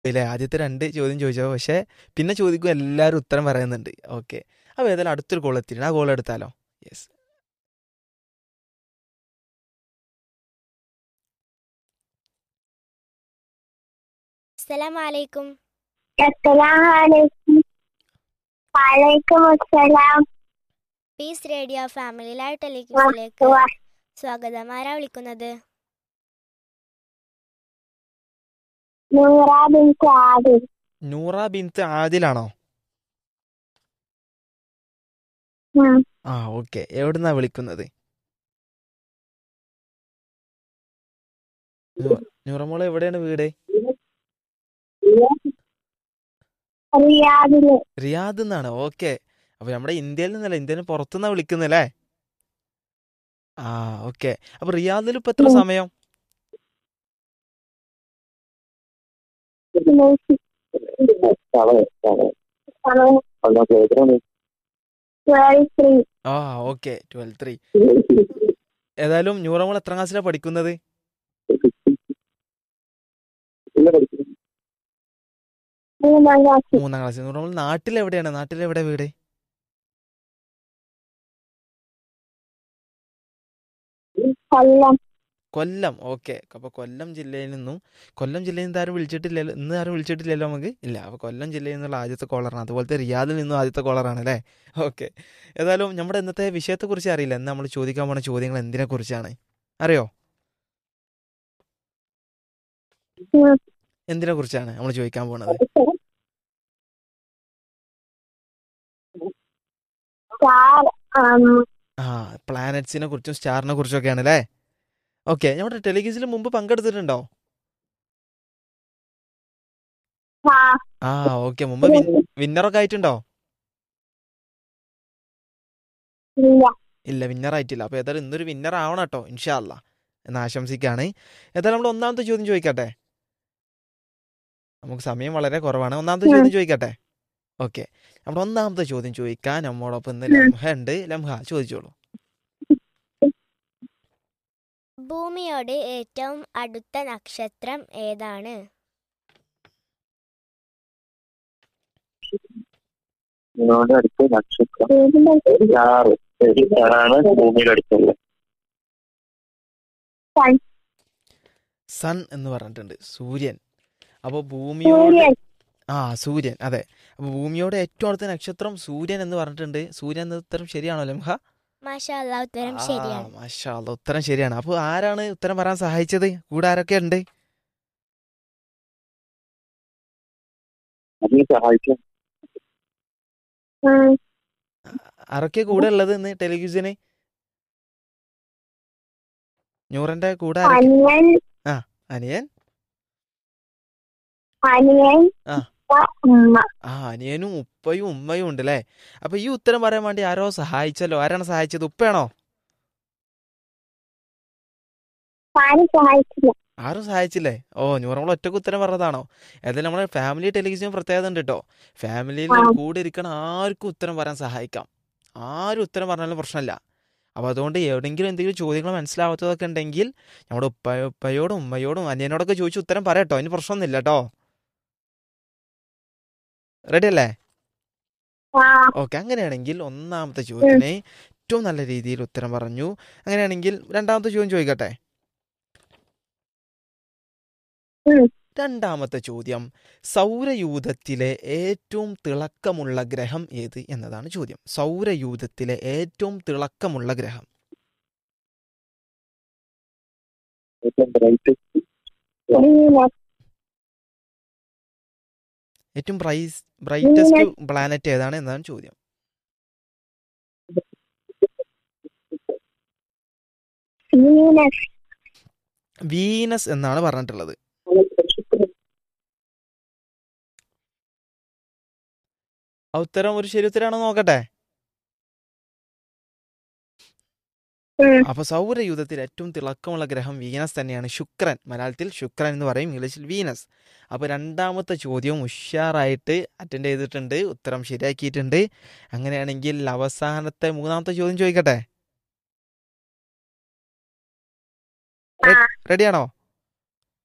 ഇല്ലേ ആദ്യത്തെ രണ്ട് ചോദ്യം ചോദിച്ചോ പക്ഷെ പിന്നെ ചോദിക്കും എല്ലാവരും ഉത്തരം പറയുന്നുണ്ട് ഓക്കെ അപ്പോൾ ഏതായാലും അടുത്തൊരു കോൾ എത്തിയിട്ടുണ്ട് ആ കോൾ എടുത്താലോ യെസ് അസ്സലാമലൈക്കും അസ്സലാമലൈക്കും വലൈക്കും അസ്സലാം പീസ് റേഡിയോ ഫാമിലി ലൈവ് ടെലിവിഷനിലേക്ക് വ- സ്വാഗതം ആരാ വിളിക്കുന്നത് നൂറ ബിൻറ്റ് ആദിൽ നൂറ ബിൻത്ത് ആദിലാണോ ഉം. ആ ഓക്കെ എവിടുന്നാ വിളിക്കുന്നത് നൂ- നൂറമോള് എവിടെയാണ് വീട് റിയാദില് റിയാദ് എന്നാണ് ഓക്കെ അപ്പൊ നമ്മുടെ ഇന്ത്യയിൽ നിന്നല്ല ഇന്ത്യന് പുറത്തുനിന്നാ വിളിക്കുന്നല്ലേ ആ ഓക്കെ അപ്പൊ റിയാദിൽ ഇപ്പൊ എത്ര ഉം. സമയം ട്വൽവ് ത്രീ ആ ഓക്കെ ട്വൽവ് ത്രീ ഏതായാലും നൂറമോൾ എത്ര ക്ലാസ്സിലാണ് പഠിക്കുന്നത് മൂന്നാം ക്ലാസ് മൂന്നാം ക്ലാസ് നൂറമോൾ നാട്ടിൽ എവിടെയാണ് നാട്ടിൽ എവിടെ വീട് കൊല്ലം കൊല്ലം ഓക്കെ അപ്പൊ കൊല്ലം ജില്ലയിൽ നിന്നും കൊല്ലം ജില്ലയിൽ നിന്ന് ആരും വിളിച്ചിട്ടില്ലല്ലോ ഇന്ന് ആരും വിളിച്ചിട്ടില്ലല്ലോ നമുക്ക് ഇല്ല അപ്പൊ കൊല്ലം ജില്ലയിൽ നിന്നുള്ള ആദ്യത്തെ കോളറാണ് അതുപോലത്തെ റിയാദിൽ നിന്നും ആദ്യത്തെ കോളറാണ് അല്ലേ ഓക്കെ ഏതായാലും നമ്മുടെ ഇന്നത്തെ വിഷയത്തെക്കുറിച്ച് അറിയില്ല ഇന്ന് നമ്മൾ ചോദിക്കാൻ പോണ ചോദ്യങ്ങൾ എന്തിനെ കുറിച്ചാണ് അറിയോ ഉം. എന്തിനെ കുറിച്ചാണ് നമ്മൾ ചോദിക്കാൻ പോണത് സ്റ്റാർ ആം, ആ പ്ലാനറ്റ്സിനെ കുറിച്ചും സ്റ്റാറിനെ കുറിച്ചൊക്കെയാണ് അല്ലേ ഓക്കെ നമ്മുടെ ടെലിഗിസിൽ മുമ്പ് പങ്കെടുത്തിട്ടുണ്ടോ ആ, ആ ഓക്കെ മുമ്പ് വിന്നറൊക്കെ ആയിട്ടുണ്ടോ ഇല്ല ഇല്ല വിന്നർ ആയിട്ടില്ല അപ്പോൾ ഏതായാലും ഇന്നൊരു വിന്നർ ആവണം കേട്ടോ ഇൻഷാല്ല എന്ന് ആശംസിക്കുകയാണ് ഏതായാലും നമ്മൾ ഒന്നാമത്തെ ചോദ്യം ചോദിക്കട്ടെ നമുക്ക് സമയം വളരെ കുറവാണ് ഒന്നാമത്തെ ഉം. ചോദ്യം ചോദിക്കട്ടെ ഓക്കെ നമ്മുടെ ഒന്നാമത്തെ ചോദ്യം ചോദിക്കാൻ നമ്മോടൊപ്പം ഇന്ന് ഉം. ലംഹ ഉണ്ട് ലംഹ ചോദിച്ചോളൂ ഭൂമിയോട് ഏറ്റവും അടുത്ത നക്ഷത്രം ഏതാണ് ഇതിനോട് അടുത്ത് നക്ഷത്രം ഏതിന്റെ സ്റ്റാറ് സ്റ്റാറാണ് ഭൂമിയുടെ അടുത്തുള്ളത് സൺ എന്ന് പറഞ്ഞിട്ടുണ്ട് സൂര്യൻ അപ്പോൾ ഭൂമിയോട് സൂര്യൻ ആ സൂര്യൻ അതെ അപ്പോൾ ഭൂമിയോട് ഏറ്റവും അടുത്ത നക്ഷത്രം സൂര്യൻ എന്ന് പറഞ്ഞിട്ടുണ്ട് സൂര്യൻ എന്ന ഉത്തരം ശരിയാണോ ലംഹ മാഷാ അല്ലാ ഉത്തരം ആ, ശരിയാണ് മാഷാ അല്ലാ, ഉത്തരം ശരിയാണ് അപ്പോൾ ആരാണ് ഉത്തരം പറയാൻ സഹായിച്ചത് കൂടെ ആരൊക്കെ ഉണ്ട് അതിന് സഹായിക്കും ഉം. ആരൊക്കെ കൂടെ ഉള്ളത് ഇന്ന് ടെലിവിഷന് നൂറിന്റെ കൂടെ ആരൊക്കെ അനിയൻ അനിയൻ അനിയൻ ആ. ഉപ്പ, ഉമ്മ ആ അനിയനും ഉപ്പയും ഉമ്മയും ഉണ്ട് അല്ലേ അപ്പൊ ഈ ഉത്തരം പറയാൻ വേണ്ടി ആരോ സഹായിച്ചല്ലോ ആരാണ് സഹായിച്ചത് ഉപ്പയാണോ ആരും സഹായിച്ചില്ല ആരും സഹായിച്ചില്ലേ ഓ നൂറമ്മൾ ഒറ്റക്ക് ഉത്തരം പറഞ്ഞതാണോ ഏതായാലും നമ്മുടെ ഫാമിലി ടെലിവിഷൻ പ്രത്യേകത ഉണ്ട് കേട്ടോ ഫാമിലിയിൽ ആ. കൂടെ ഇരിക്കണ ആർക്കും ഉത്തരം പറയാൻ സഹായിക്കാം ആരും ഉത്തരം പറഞ്ഞാലും പ്രശ്നമില്ല അപ്പോൾ അതുകൊണ്ട് എവിടെയെങ്കിലും എന്തെങ്കിലും ചോദ്യങ്ങൾ മനസ്സിലാവാത്തതൊക്കെ ഉണ്ടെങ്കിൽ നമ്മുടെ ഉപ്പ ഉപ്പയോടും ഉമ്മയോടും അനിയനോടൊക്കെ ചോദിച്ച് ഉത്തരം പറയട്ടോ അതിന് പ്രശ്നമൊന്നുമില്ല കേട്ടോ റെഡി അല്ലേ ആ ഓക്കെ അങ്ങനെയാണെങ്കിൽ ഒന്നാമത്തെ ചോദ്യത്തിന് ഏറ്റവും നല്ല രീതിയിൽ ഉത്തരം പറഞ്ഞു അങ്ങനെയാണെങ്കിൽ രണ്ടാമത്തെ ചോദ്യം ചോദിക്കട്ടെ ഉം. രണ്ടാമത്തെ ചോദ്യം സൗരയൂഥത്തിലെ ഏറ്റവും തിളക്കമുള്ള ഗ്രഹം ഏത് എന്നതാണ് ചോദ്യം സൗരയൂഥത്തിലെ ഏറ്റവും തിളക്കമുള്ള ഗ്രഹം ഏറ്റവും ബ്രൈറ്റസ്റ്റ് വീനസ് ഏറ്റവും ബ്രൈസ് ബ്രൈറ്റസ്റ്റ് പ്ലാനറ്റ് ഏതാണ് എന്നതാണ് ചോദ്യം വീനസ് വീനസ് എന്നാണ് പറഞ്ഞിട്ടുള്ളത് ആ ഉത്തരം ഒരു ശരി ഉത്തരമാണോ നോക്കട്ടെ ഉം. അപ്പൊ സൗരയൂഥത്തിൽ ഏറ്റവും തിളക്കമുള്ള ഗ്രഹം വീനസ് തന്നെയാണ് ശുക്രൻ മലയാളത്തിൽ ശുക്രൻ എന്ന് പറയും ഇംഗ്ലീഷിൽ വീനസ് അപ്പൊ രണ്ടാമത്തെ ചോദ്യം ഉഷാറായിട്ട് അറ്റൻഡ് ചെയ്തിട്ടുണ്ട് ഉത്തരം ശരിയാക്കിയിട്ടുണ്ട് അങ്ങനെയാണെങ്കിൽ അവസാനത്തെ മൂന്നാമത്തെ ചോദ്യം ചോദിക്കട്ടെ ആ. റെഡിയാണോ